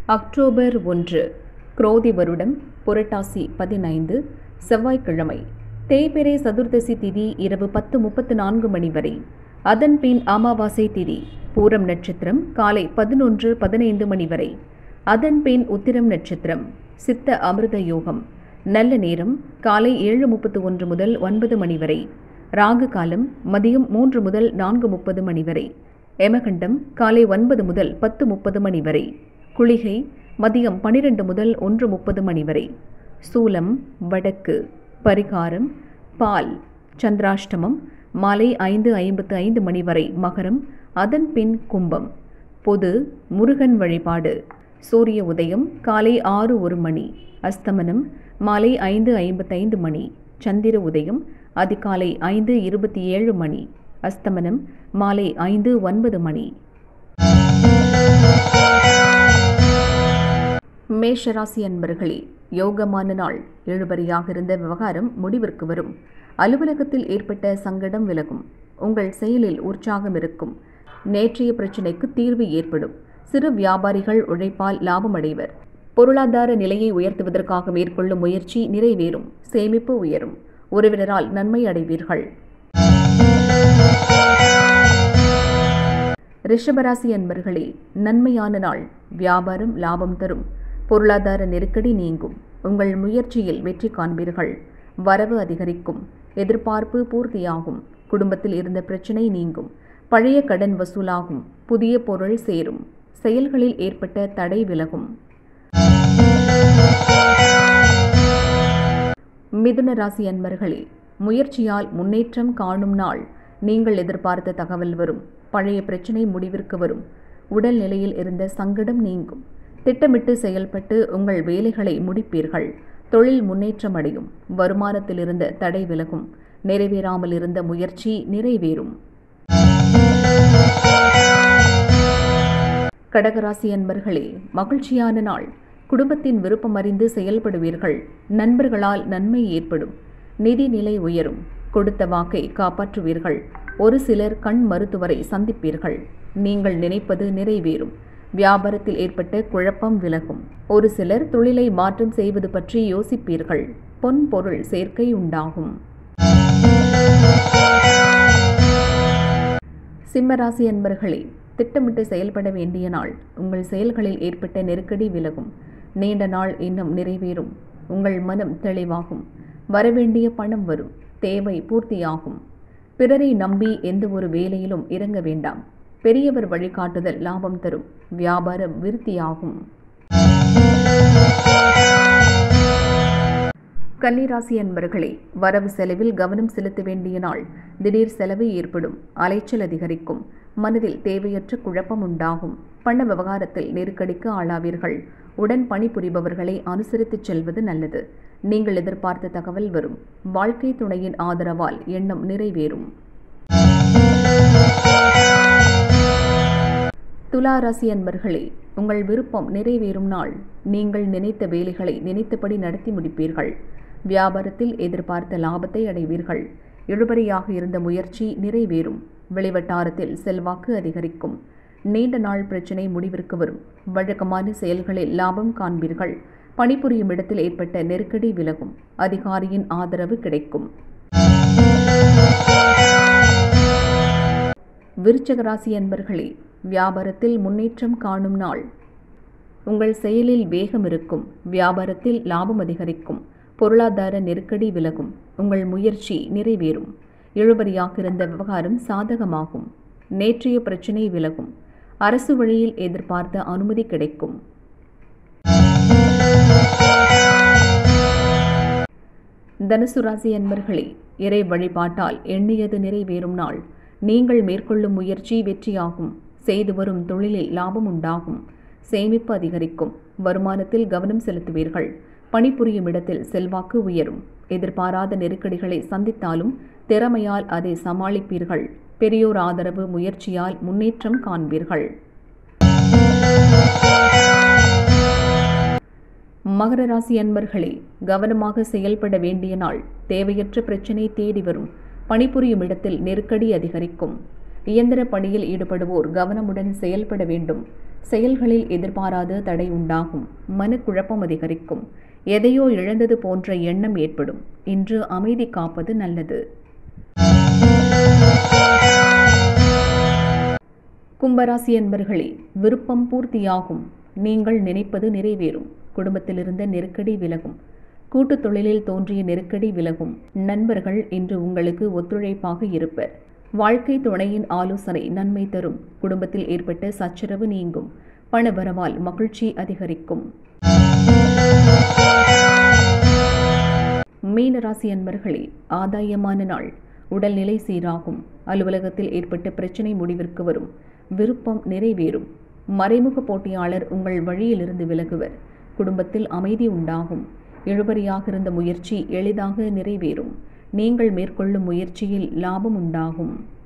October ஒன்று குரோதி வருடம் புரட்டாசி பதினைந்து செவ்வாய்க்கிழமை தேய்பிறை சதுர்தசி திதி இரவு பத்து முப்பத்து நான்கு மணி வரை அதன் பின் அமாவாசை திதி பூரம் நட்சத்திரம் காலை பதினொன்று பதினைந்து மணி வரை அதன் பின் உத்திரம் நட்சத்திரம் சித்த அமிர்த யோகம் நல்ல நேரம் காலை ஏழு முப்பத்து ஒன்று முதல் ஒன்பது மணி வரை ராகு காலம் மதியம் மூன்று முதல் நான்கு முப்பது மணி வரை எமகண்டம் காலை ஒன்பது முதல் பத்து முப்பது மணி வரை குளிகை மதியம் பனிரெண்டு முதல் ஒன்று முப்பது மணி வரை சூலம் வடக்கு பரிகாரம் பால் சந்திராஷ்டமம் மாலை ஐந்து ஐம்பத்து ஐந்து மணி வரை மகரம் அதன் பின் கும்பம் பொது முருகன் வழிபாடு சூரிய உதயம் காலை ஆறு ஒரு மணி அஸ்தமனம் மாலை ஐந்து ஐம்பத்தைந்து மணி சந்திர உதயம் அதிகாலை ஐந்து இருபத்தி ஏழு மணி அஸ்தமனம் மாலை ஐந்து ஒன்பது மணி மேஷராசி அன்பர்களே யோகமான நாள் இழுபறியாக இருந்த விவகாரம் முடிவிற்கு வரும் அலுவலகத்தில் ஏற்பட்ட சங்கடம் விலகும் உங்கள் செயலில் உற்சாகம் இருக்கும் நேற்றைய பிரச்சினைக்கு தீர்வு ஏற்படும் சிறு வியாபாரிகள் உழைப்பால் லாபம் அடைவர் பொருளாதார நிலையை உயர்த்துவதற்காக மேற்கொள்ளும் முயற்சி நிறைவேறும் சேமிப்பு உயரும் உறவினரால் நன்மை அடைவீர்கள் ரிஷபராசி அன்பர்களே நன்மையான நாள் வியாபாரம் லாபம் தரும் பொருளாதார நெருக்கடி நீங்கும் உங்கள் முயற்சியில் வெற்றி காண்பீர்கள் வரவு அதிகரிக்கும் எதிர்பார்ப்பு பூர்த்தியாகும் குடும்பத்தில் இருந்த பிரச்சனை நீங்கும் பழைய கடன் வசூலாகும் புதிய பொருள் சேரும் செயல்களில் ஏற்பட்ட தடை விலகும் மிதுன ராசி அன்பர்களே முயற்சியால் முன்னேற்றம் காணும் நாள் நீங்கள் எதிர்பார்த்த தகவல் வரும் பழைய பிரச்சனை முடிவிற்கு வரும் உடல் நிலையில் இருந்த சங்கடம் நீங்கும் திட்டமிட்டு செயல்பட்டு உங்கள் வேலைகளை முடிப்பீர்கள் தொழில் முன்னேற்றம் அடையும் வருமானத்தில் இருந்த தடை விலகும் நிறைவேறாமல் இருந்த முயற்சி நிறைவேறும் கடகராசி அன்பர்களே மகிழ்ச்சியான நாள் குடும்பத்தின் விருப்பம் அறிந்து செயல்படுவீர்கள் நண்பர்களால் நன்மை ஏற்படும் நிதி நிலை உயரும் கொடுத்த வாக்கை காப்பாற்றுவீர்கள் ஒரு சிலர் கண் மருத்துவரை சந்திப்பீர்கள் நீங்கள் நினைப்பது நிறைவேறும் வியாபாரத்தில் ஏற்பட்ட குழப்பம் விலகும் ஒரு சிலர் தொழிலை மாற்றம் செய்வது பற்றி யோசிப்பீர்கள் பொன் பொருள் சேர்க்கை உண்டாகும் சிம்மராசி அன்பர்களே திட்டமிட்டு செயல்பட வேண்டிய நாள் உங்கள் செயல்களில் ஏற்பட்ட நெருக்கடி விலகும் நீண்ட நாள் இன்னும் நிறைவேறும் உங்கள் மனம் தெளிவாகும் வரவேண்டிய பணம் வரும் தேவை பூர்த்தியாகும் பிறரை நம்பி எந்த ஒரு வேலையிலும் இறங்க வேண்டாம் பெரியவர் வழிகாட்டுதல் லாபம் தரும் வியாபாரம் விருத்தியாகும் கன்னிராசி அன்பர்களே வரவு செலவில் கவனம் செலுத்த வேண்டிய நாள் திடீர் செலவு ஏற்படும் அலைச்சல் அதிகரிக்கும் மனதில் தேவையற்ற குழப்பம் உண்டாகும் பண விவகாரத்தில் நெருக்கடிக்கு ஆளாவீர்கள் உடன் பணிபுரிபவர்களை அனுசரித்துச் செல்வது நல்லது நீங்கள் எதிர்பார்த்த தகவல் வரும் வாழ்க்கை துணையின் ஆதரவால் எண்ணம் நிறைவேறும் துலா ராசி அன்பர்களே உங்கள் விருப்பம் நிறைவேறும் நாள் நீங்கள் நினைத்த வேலைகளை நினைத்தபடி நடத்தி முடிப்பீர்கள் வியாபாரத்தில் எதிர்பார்த்த லாபத்தை அடைவீர்கள் இழுபறியாக இருந்த முயற்சி நிறைவேறும் வெளிவட்டாரத்தில் செல்வாக்கு அதிகரிக்கும் நீண்ட நாள் பிரச்சினை முடிவிற்கு வரும் வழக்கமான செயல்களில் லாபம் காண்பீர்கள் பணிபுரியும் இடத்தில் ஏற்பட்ட நெருக்கடி விலகும் அதிகாரியின் ஆதரவு கிடைக்கும் விருச்சகராசி அன்பர்களே வியாபாரத்தில் முன்னேற்றம் காணும் நாள் உங்கள் செயலில் வேகம் இருக்கும் வியாபாரத்தில் லாபம் அதிகரிக்கும் பொருளாதார நெருக்கடி விலகும் உங்கள் முயற்சி நிறைவேறும் இழுபறியாக இருந்த விவகாரம் சாதகமாகும் நேற்றைய பிரச்சினை விலகும் அரசு வழியில் எதிர்பார்த்த அனுமதி கிடைக்கும் தனுசு ராசி அன்பர்களே இறை வழிபாட்டால் எண்ணியது நிறைவேறும் நாள் நீங்கள் மேற்கொள்ளும் முயற்சி வெற்றியாகும் செய்து வரும் தொழிலில் லாபம் உண்டாகும் சேமிப்பு அதிகரிக்கும் வருமானத்தில் கவனம் செலுத்துவீர்கள் பணிபுரியும் இடத்தில் செல்வாக்கு உயரும் எதிர்பாராத நெருக்கடிகளை சந்தித்தாலும் திறமையால் அதை சமாளிப்பீர்கள் பெரியோர் ஆதரவு முயற்சியால் முன்னேற்றம் காண்பீர்கள் மகர ராசி அன்பர்களே கவனமாக செயல்பட வேண்டிய நாள் தேவையற்ற பிரச்சினை தேடி வரும் பணிபுரியும் இடத்தில் நெருக்கடி அதிகரிக்கும் இயந்திர பணியில் ஈடுபடுவோர் கவனமுடன் செயல்பட வேண்டும் செயல்களில் எதிர்பாராத தடை உண்டாகும் மனக்குழப்பம் அதிகரிக்கும் எதையோ இழந்தது போன்ற எண்ணம் ஏற்படும் இன்று அமைதி காப்பது நல்லது கும்பராசி என்பர்களே விருப்பம் பூர்த்தியாகும் நீங்கள் நினைப்பது நிறைவேறும் குடும்பத்தில் இருந்த நெருக்கடி விலகும் கூட்டுத் தொழிலில் தோன்றிய நெருக்கடி விலகும் நண்பர்கள் இன்று உங்களுக்கு ஒத்துழைப்பாக இருப்பர் வாழ்க்கை துணையின் ஆலோசனை நன்மை தரும் குடும்பத்தில் ஏற்பட்ட சச்சரவு நீங்கும் பணவரவால் மகிழ்ச்சி அதிகரிக்கும் மீனராசி அன்பர்களே ஆதாயமான நாள் உடல்நிலை சீராகும் அலுவலகத்தில் ஏற்பட்ட பிரச்சனை முடிவிற்கு வரும் விருப்பம் நிறைவேறும் மறைமுக போட்டியாளர் உங்கள் வழியிலிருந்து விலகுவர் குடும்பத்தில் அமைதி உண்டாகும் இழுபறியாக இருந்த முயற்சி எளிதாக நிறைவேறும் நீங்கள் மேற்கொள்ளும் முயற்சியில் லாபம் உண்டாகும்